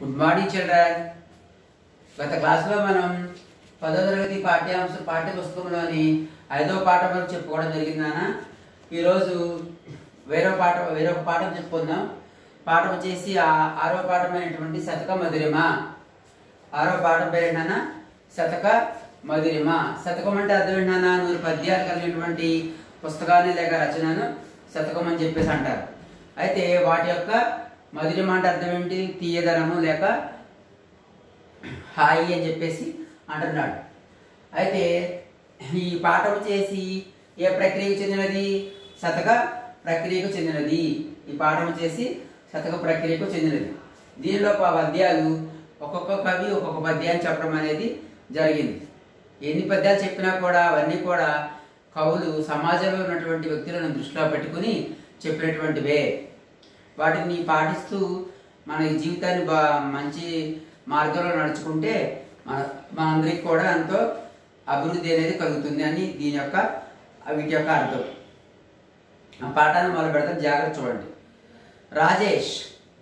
good morning children గత క్లాసులో మనం పదో తరగతి పాఠ్యాంశ పాఠ్య పుస్తకంలోని ఐదవ పాఠం వరకు చెప్పుకోవడం జరిగింది నాన్న ఈరోజు వేరో పాఠ వేరొక పాఠం చెప్పుకుందాం పాఠం వచ్చేసి ఆ ఆరో పాఠమైనటువంటి శతక మధురిమ ఆరో పాఠం పేరు ఏంటన్నా శతక మధురిమ శతకం అంటే అర్థం ఏంటన్నా నూరు పద్యాలు కలిగినటువంటి పుస్తకాన్ని లేక రచనను శతకం అని చెప్పేసి అంటారు అయితే వాటి యొక్క మధురిమ అంటే అర్థం ఏంటి తీయదనము లేక హాయి అని చెప్పేసి అంటున్నాడు అయితే ఈ పాఠం చేసి ఏ ప్రక్రియకు చెందినది శతక ప్రక్రియకు చెందినది ఈ పాఠం చేసి శతక ప్రక్రియకు చెందినది దీనిలో ప- పద్యాలు ఒక్కొక్క కవి ఒక్కొక్క పద్యాన్ని చెప్పడం అనేది జరిగింది ఎన్ని పద్యాలు చెప్పినా కూడా అవన్నీ కూడా కవులు సమాజంలో ఉన్నటువంటి వ్యక్తులను దృష్టిలో పెట్టుకుని చెప్పినటువంటివే వాటిని పాటిస్తూ మన జీవితాన్ని బా మంచి మార్గంలో నడుచుకుంటే మన మనందరికి కూడా ఎంతో అభివృద్ధి అనేది కలుగుతుంది అని దీని యొక్క వీటి యొక్క అర్థం ఆ పాఠాన్ని మొదలు పెడతాం జాగ్రత్త చూడండి రాజేష్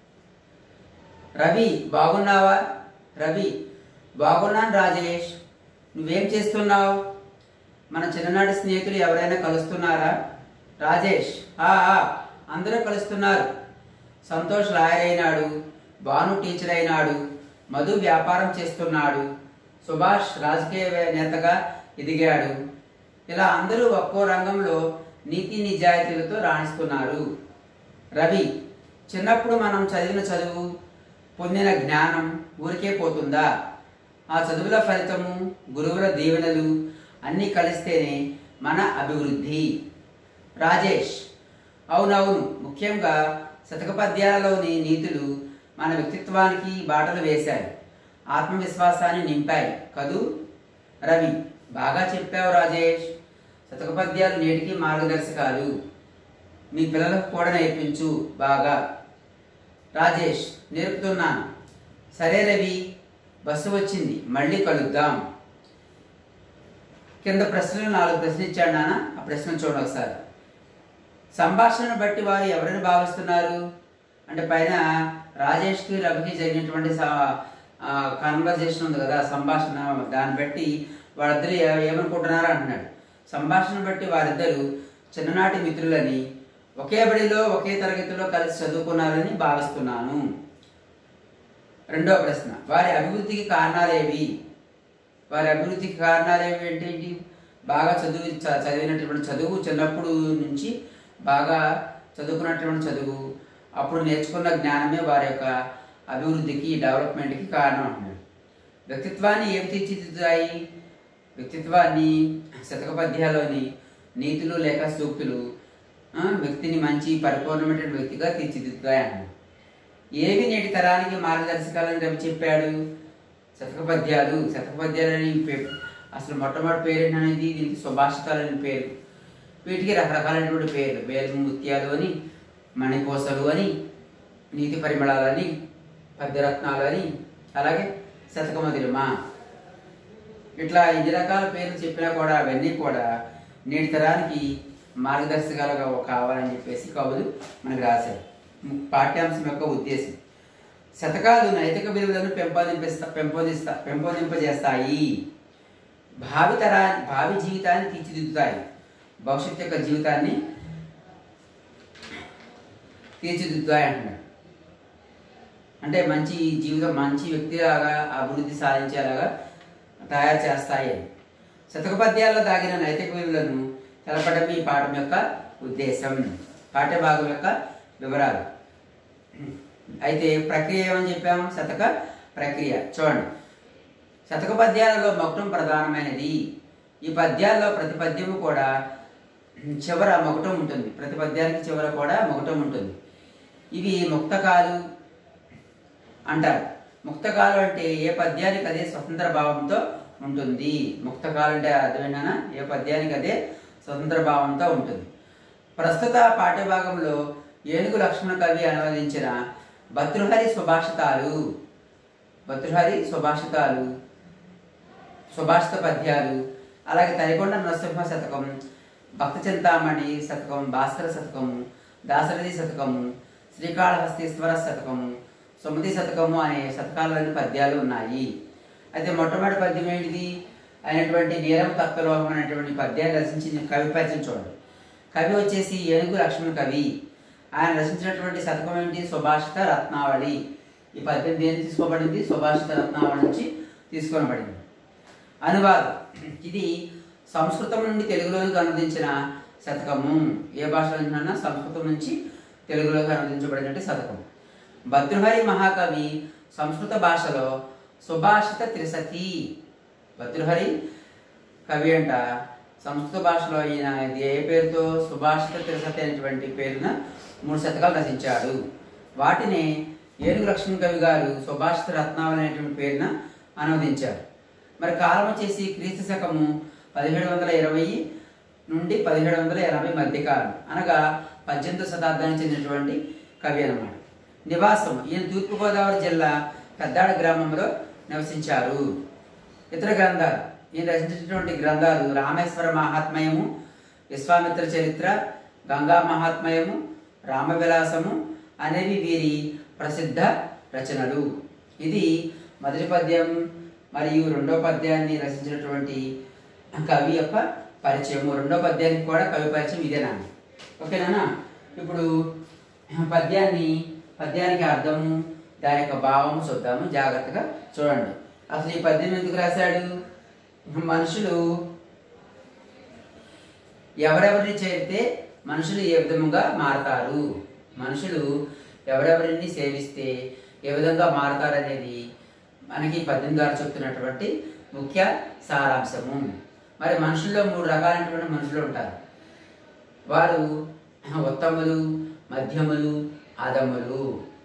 రవి బాగున్నావా రవి బాగున్నాను రాజేష్ నువ్వేం చేస్తున్నావు మన చిన్ననాటి స్నేహితులు ఎవరైనా కలుస్తున్నారా రాజేష్ ఆ ఆ, అందరూ కలుస్తున్నారు సంతోష్ లాయర్ అయినాడు భాను టీచర్ అయినాడు మధు వ్యాపారం చేస్తున్నాడు సుభాష్ రాజకీయ వే- నేతగా ఎదిగాడు ఇలా అందరూ ఒక్కో రంగంలో నీతి నిజాయితీలతో రాణిస్తున్నారు రవి చిన్నప్పుడు మనం చదివిన చదువు పొందిన జ్ఞానం ఊరికే పోతుందా ఆ చదువుల ఫలితము గురువుల దీవెనలు అన్నీ కలిస్తేనే మన అభివృద్ధి రాజేష్ అవునవును ముఖ్యంగా శతక పద్యాలలోని నీతులు మన వ్యక్తిత్వానికి బాటలు వేశాయి ఆత్మవిశ్వాసాన్ని నింపాయి కదూ రవి బాగా చెప్పావు రాజేష్ శతక పద్యాలు నేటికి మార్గదర్శకాలు మీ పిల్లలకు కూడా నేర్పించు బాగా రాజేష్ నేర్పుతున్నాను సరే రవి బస్సు వచ్చింది మళ్ళీ కలుద్దాం కింద ప్రశ్నలు నాలుగు ప్రశ్నలు ఇచ్చాడు నాన్న ఆ ప్రశ్న చూడండి ఒకసారి సంభాషణను బట్టి వారు ఎవరిని భావిస్తున్నారు అంటే పైన రాజేష్కి రవికి జరిగినటువంటి కన్వర్జేషన్ ఉంది కదా సంభాషణ దాన్ని బట్టి వాళ్ళిద్దరు ఏ- ఏమనుకుంటున్నారు అంటున్నాడు సంభాషణ బట్టి వారిద్దరు చిన్ననాటి మిత్రులని ఒకే బడిలో ఒకే తరగతిలో కలిసి చదువుకున్నారని భావిస్తున్నాను రెండో ప్రశ్న వారి అభివృద్ధికి కారణాలేవి వారి అభివృద్ధికి కారణాలు ఏవి అంటే ఏంటి బాగా చదువు చ- చదివినటువంటి చదువు చిన్నప్పుడు నుంచి బాగా చదువుకున్నటువంటి చదువు అప్పుడు నేర్చుకున్న జ్ఞానమే వారి యొక్క అభివృద్ధికి డెవలప్మెంట్కి కారణం అంటున్నాడు వ్యక్తిత్వాన్ని ఏమి తీర్చిదిద్దుతాయి వ్యక్తిత్వాన్ని శతక పద్యాలోని నీతులు లేక సూక్తులు ఆ, వ్యక్తిని మంచి పరిపూర్ణమైనటువంటి వ్యక్తిగా తీర్చిదిద్దుతాయి అంటున్నాడు ఏవి నేటి తరానికి మార్గదర్శకాలని రవి చెప్పాడు శతక పద్యాలు శతక పద్యాలని పే- అసలు మొట్టమొదటి పేరు అనేది దీనికి సుభాషితాలని పేరు వీటికి రకరకాలైనటువంటి పేర్లు వేలు ముత్యాలు అని మణికోసలు అని నీతి పరిమళాలని పద్యరత్నాలు అని అలాగే శతక మధురిమ ఇట్లా ఎన్ని రకాల పేర్లు చెప్పినా కూడా అవన్నీ కూడా నేటి తరానికి మార్గదర్శకాలుగా కావాలని చెప్పేసి కవులు మనకు రాశారు పాఠ్యాంశం యొక్క ఉద్దేశం శతకాలు నైతిక విలువలను పెంపొందింపిస్తా పెంపొందిస్తా పెంపొందింపజేస్తాయి భావి తరా భావి జీవితాన్ని తీర్చిదిద్దుతాయి భవిష్యత్ యొక్క జీవితాన్ని తీర్చిదిద్దుతాయి అంటున్నాడు అంటే మంచి జీవితం మంచి వ్యక్తిలాగా అభివృద్ధి సాధించేలాగా తయారు చేస్తాయి అని శతక పద్యాల్లో దాగిన నైతిక విలువలను తెలపడం ఈ పాఠం యొక్క ఉద్దేశం పాఠ్యభాగం యొక్క వివరాలు అయితే ప్రక్రియ ఏమని చెప్పాము శతక ప్రక్రియ చూడండి శతక పద్యాలలో మకుటం ప్రధానమైనది ఈ పద్యాల్లో ప్రతి పద్యము కూడా చివర మకుటం ఉంటుంది ప్రతి పద్యానికి చివర కూడా మకుటం ఉంటుంది ఇవి ముక్తకాలు అంటారు ముక్తకాలు అంటే ఏ పద్యానికి అదే స్వతంత్ర భావంతో ఉంటుంది ముక్తకాలు అంటే అర్థమైనా ఏ పద్యానికి అదే స్వతంత్ర భావంతో ఉంటుంది ప్రస్తుత పాఠ్యభాగంలో ఏనుగు లక్ష్మణ కవి అనువదించిన భద్రుహరి సుభాషితాలు భద్రుహరి సుభాషితాలు సుభాషిత పద్యాలు అలాగే తరికొండ నరసింహ శతకం భక్త చింతామణి శతకం భాస్కర శతకము దాశరథి శతకము శ్రీకాళహస్తీశ్వర శతకము సుమతి శతకము అనే శతకాలలోని పద్యాలు ఉన్నాయి అయితే మొట్టమొదటి పద్యం ఏంటిది అయినటువంటి నీలం తత్వలోహం అనేటువంటి పద్యాన్ని రచించిన కవి పరిచయం చూడండి కవి వచ్చేసి ఏనుగు లక్ష్మణ్ కవి ఆయన రచించినటువంటి శతకం ఏంటి సుభాషిత రత్నావళి ఈ పద్యం దేని తీసుకోబడింది సుభాషిత రత్నావళి నుంచి తీసుకొనబడింది అనువాదం ఇది సంస్కృతం నుండి తెలుగులోకి అనువదించిన శతకము ఏ భాషలో నుంచైనా సంస్కృతం నుంచి తెలుగులోకి అనువదించబడినటువంటి శతకం భద్రహరి మహాకవి సంస్కృత భాషలో సుభాషిత త్రిశతి భద్రహరి కవి అంట సంస్కృత భాషలో ఈయన ఇది ఏ పేరుతో సుభాషిత త్రిశతి అనేటువంటి పేరున మూడు శతకాలు రచించాడు వాటిని ఏనుగు లక్ష్మణ కవి గారు సుభాషిత రత్నావళి అనేటువంటి పేరున అనువదించారు మరి కాలం వచ్చేసి క్రీస్తు శకము పదిహేడు వందల ఇరవై నుండి పదిహేడు వందల ఎనభై మధ్యకాలం అనగా పద్దెనిమిదో శతాబ్దానికి చెందినటువంటి కవి అన్నమాట నివాసం ఈయన తూర్పుగోదావరి జిల్లా పెద్దాడ గ్రామంలో నివసించారు ఇతర గ్రంథాలు ఈయన రచించినటువంటి గ్రంథాలు రామేశ్వర మహాత్మయము విశ్వామిత్ర చరిత్ర గంగా మహాత్మయము రామవిలాసము అనేవి వీరి ప్రసిద్ధ రచనలు ఇది మొదటి పద్యం మరియు రెండో పద్యాన్ని రచించినటువంటి కవి యొక్క పరిచయము రెండో పద్యానికి కూడా కవి పరిచయం ఇదేనా ఓకేనా ఇప్పుడు పద్యాన్ని పద్యానికి అర్థము దాని యొక్క భావము చూద్దాము జాగ్రత్తగా చూడండి అసలు ఈ పద్యం ఎందుకు రాశాడు మనుషులు ఎవరెవరిని చేరితే మనుషులు ఏ విధముగా మారతారు మనుషులు ఎవరెవరిని సేవిస్తే ఏ విధంగా మారతారనేది మనకి ఈ పద్యం ద్వారా చెప్తున్నటువంటి ముఖ్య సారాంశము మరి మనుషుల్లో మూడు రకాలైనటువంటి మనుషులు ఉంటారు వారు ఉత్తములు మధ్యములు అధములు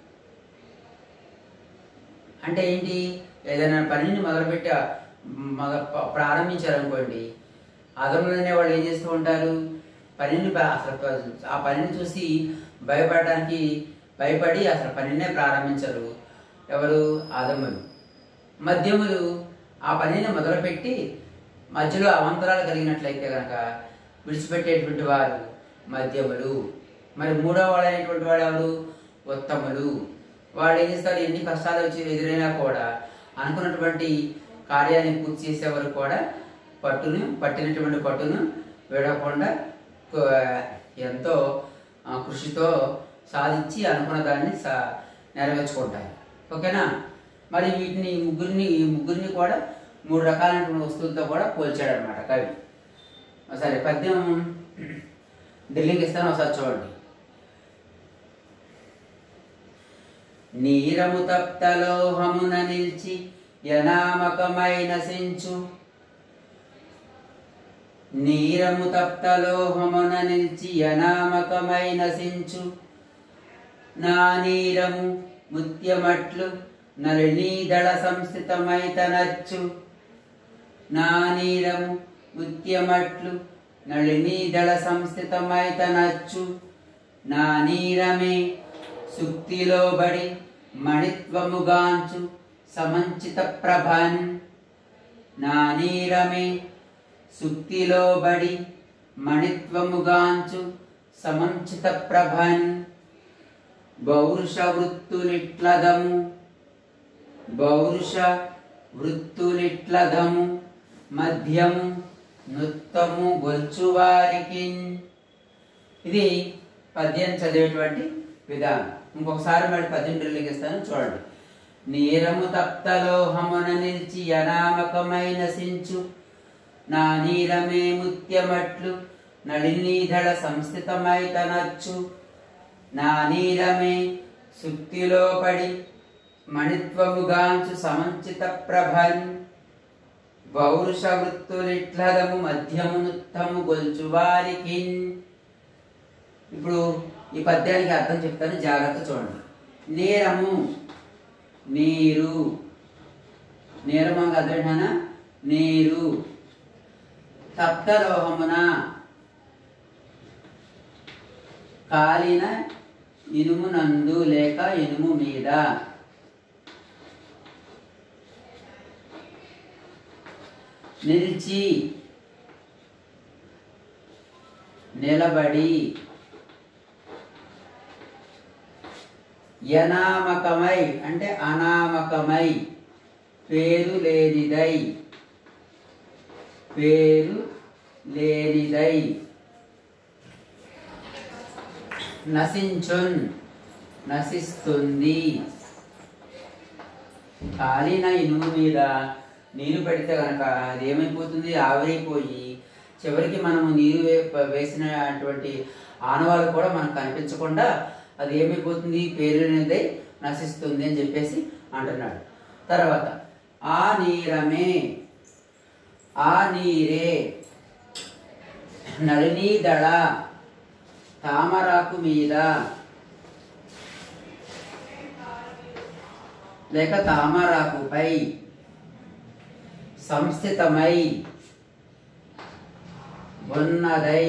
అంటే ఏంటి ఏదైనా పనిని మొదలుపెట్టి మగ ప్రారంభించారనుకోండి అదములు అనేవాళ్ళు ఏం చేస్తూ ఉంటారు పనిని ప- అసలు ప- ఆ పనిని చూసి భయపడడానికి భయపడి అసలు పనినే ప్రారంభించరు ఎవరు ఆదములు మధ్యములు ఆ పనిని మొదలుపెట్టి మధ్యలో అవంతరాలు కలిగినట్లయితే కనుక విడిచిపెట్టేటువంటి వారు మధ్యములు మరి మూడవ వాడు అయినటువంటి వాడు ఎవరు ఉత్తములు వాడు ఏం చేస్తారు ఎన్ని కష్టాలు వచ్చి ఎదురైనా కూడా అనుకున్నటువంటి కార్యాన్ని పూర్తి చేసే వరకు కూడా పట్టును పట్టినటువంటి పట్టును విడవకుండా కు- ఎంతో ఆ, కృషితో సాధించి అనుకున్న దాన్ని సా నెరవేర్చుకుంటారు ఓకేనా మరి వీటిని ఈ ముగ్గురిని ఈ ముగ్గురిని కూడా మూడు రకాలైనటువంటి వస్తువులతో కూడా పోల్చాడు అనమాట కవి సరే పద్యం ఢిల్లీకి ఇస్తాను ఒకసారి చూడండి నీరము తప్తలోహమున నిల్చి యనామకమైన సెంచు నీరము తప్తలోహమున నిల్చి యనామకమైన సెంచు నా నీరము ముత్యమట్లు నళినీదళ సంస్థితమైతనచ్చు నా నీరము ముత్యమట్లు నళినీదళ సంస్థితమైతనచ్చు నా నీరమే సుక్తిలో బడి మణిత్వముగాంచు సమంచిత ప్రభన్ నా నీరమే సుక్తిలో బడి మణిత్వముగాంచు సమంచిత ప్రభన్ పౌరుష వృత్తులిట్లదము పౌరుష వృత్తులిట్లదము మధ్యము నృత్తము గొల్చువారికి ఇది పద్యం చదివేటువంటి విధానం ఇంకొకసారి మళ్ళీ పద్యం డ్రిల్లింగ్ ఇస్తాను చూడండి నీరము తప్తలోహమున నిలిచి అనామకమైన సించు నా నీరమే ముత్యమట్లు నళినీధళ సంస్థితమైతనచ్చు నా నీరమే సుక్తిలో పడి మణిత్వముగాంచు సమంచిత ప్రభన్ పౌరుష వృత్తులిట్లదము మధ్యము నుత్తము గొల్చు వారికి ఇప్పుడు ఈ పద్యానికి అర్థం చెప్తాను జాగ్రత్త చూడండి నేరము నీరు నేరము అంటే అర్థం ఏంటన్నా నీరు తప్తలోహమున కాలిన ఇనుము నందు లేక ఇనుము మీద నిలిచి నిలబడి యనామకమై అంటే అనామకమై పేరు లేనిదై పేరు లేనిదై నశించున్ నశిస్తుంది కాలిన ఇనుము మీద నీరు పెడితే కనుక అది ఏమైపోతుంది ఆవిరైపోయి చివరికి మనము నీరు వే- వేసినటువంటి ఆనవాళ్ళు కూడా మనకు కనిపించకుండా అది ఏమైపోతుంది పేరునిదై నశిస్తుంది అని చెప్పేసి అంటున్నాడు తర్వాత ఆ నీరమే ఆ నీరే నళినీ దళ తామరాకు మీద లేక తామరాకుపై సంస్థితమై ఉన్నదై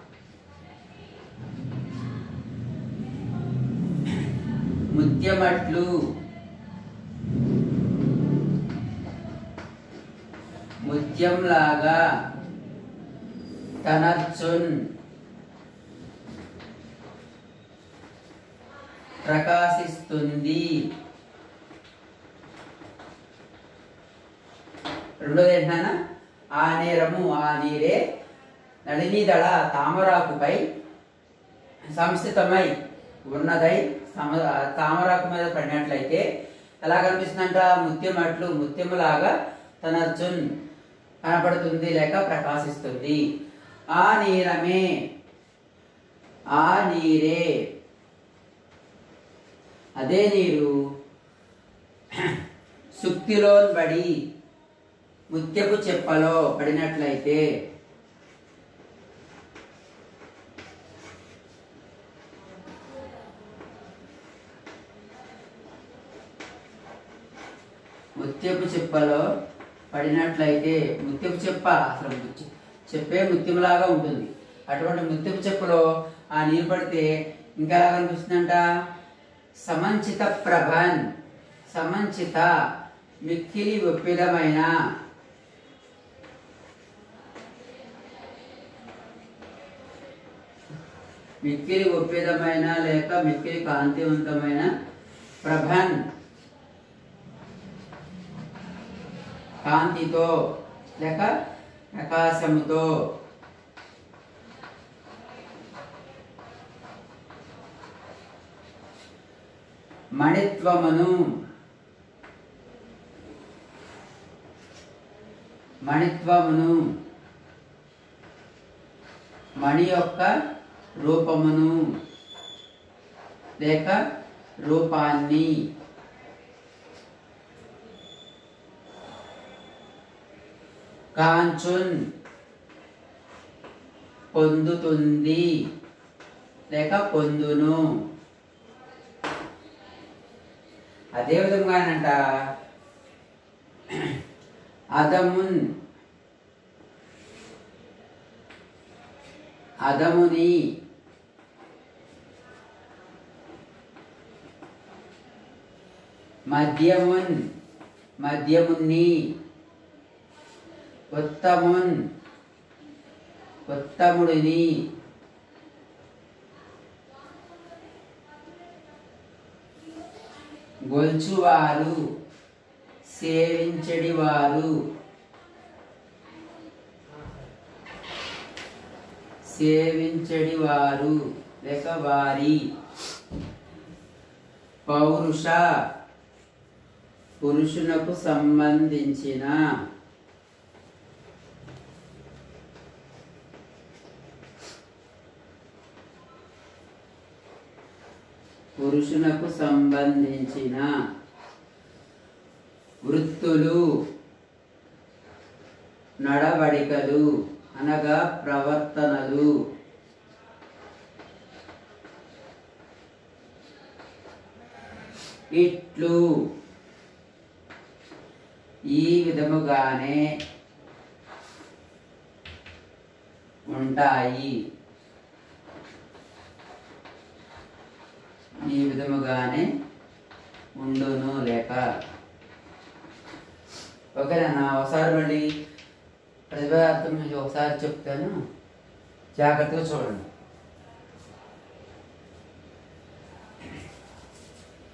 ముత్యమట్లు ముత్యంలాగా తనర్చున్ ప్రకాశిస్తుంది రెండోది ఏంటన్నా ఆ నేరము ఆ నీరే నళిని దళ తామరాకుపై సంస్థితమై ఉన్నదై సమ తామరాకు మీద పడినట్లయితే ఎలా కనిపిస్తుందంట ముత్యం అట్లు ముత్యములాగా తన చున్ కనపడుతుంది లేక ప్రకాశిస్తుంది ఆ నీరమే ఆ నీరే అదే నీరు సుక్తిలో పడి ముత్యపు చెప్పలో పడినట్లయితే ముత్యపు చెప్పలో పడినట్లయితే ముత్యపు చెప్ప అసలు ముత్య- చెప్పే ముత్యంలాగా ఉంటుంది అటువంటి ముత్యపు చెప్పలో ఆ నీరు పడితే ఇంకా ఎలా కనిపిస్తుందంట సమంచిత ప్రభన్ సమంచిత మిక్కిలి ఒప్పిదమైన మిక్కిలి ఒప్పిదమైన లేక మిక్కిలి కాంతివంతమైన ప్రభన్ కాంతితో లేక ప్రకాశముతో మణిత్వమును మణిత్వమును మణి యొక్క రూపమును లేక రూపాన్ని కాంచున్ పొందుతుంది లేక పొందును అదే విధంగానంట అదమున్ అదముని మద్యమున్ మద్యముని ఉత్తమున్ ఉత్తముడిని గొల్చువారు సేవించడివారు సేవించడివారు లేక వారి పౌరుష పురుషునకు సంబంధించిన పురుషునకు సంబంధించిన వృత్తులు నడవడికలు అనగా ప్రవర్తనలు ఇట్లు ఈ విధముగానే ఉంటాయి ఈ విధముగానే ఉండును లేక ఓకేనా ఒకసారి మళ్ళీ ప్రతిభార్థం ఇది ఒకసారి చెప్తాను జాగ్రత్తగా చూడండి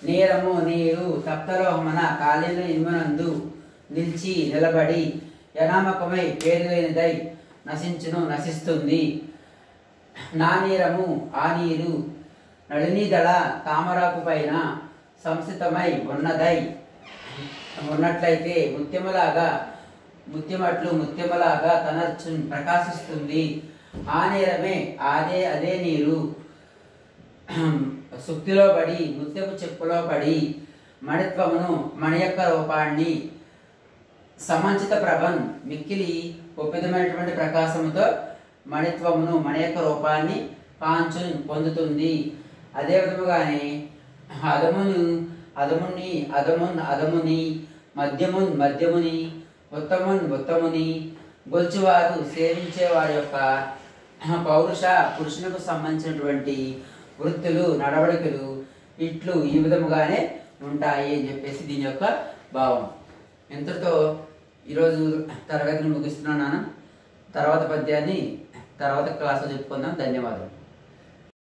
నీరము నీరు సప్తలోహమన కాలిన ఇనుమనందు నిలిచి నిలబడి యనామకమై పేరు లేనిదై నశించును నశిస్తుంది నా నీరము ఆ నీరు నళినీదళ తామరాకు పైన సంస్థితమై ఉన్నదై ఉన్నట్లయితే ముత్యములాగా ముత్యమట్లు ముత్యములాగా తనర్చు ప్రకాశిస్తుంది ఆ నీరమే అదే అదే నీరు సుక్తిలో పడి ముత్యపు చెప్పులో పడి మణిత్వమును మణి యొక్క రూపాన్ని సమంచిత ప్రభన్ మిక్కిలి ఒప్పిదమైనటువంటి ప్రకాశముతో మణిత్వమును మణి యొక్క రూపాన్ని కాంచు పొందుతుంది అదే విధముగానే అదమును అదముని అదమున్ అదముని మధ్యమున్ మధ్యముని ఉత్తమున్ ఉత్తముని గొల్చువారు సేవించే వారి యొక్క పౌరుష పురుషులకు సంబంధించినటువంటి వృత్తులు నడవడికలు ఇట్లు ఈ విధముగానే ఉంటాయి అని చెప్పేసి దీని యొక్క భావం ఇంతటితో ఈరోజు తరగతిని ముగిస్తున్నాను నాన్న తర్వాత పద్యాన్ని తర్వాత క్లాస్లో చెప్పుకుందాం ధన్యవాదాలు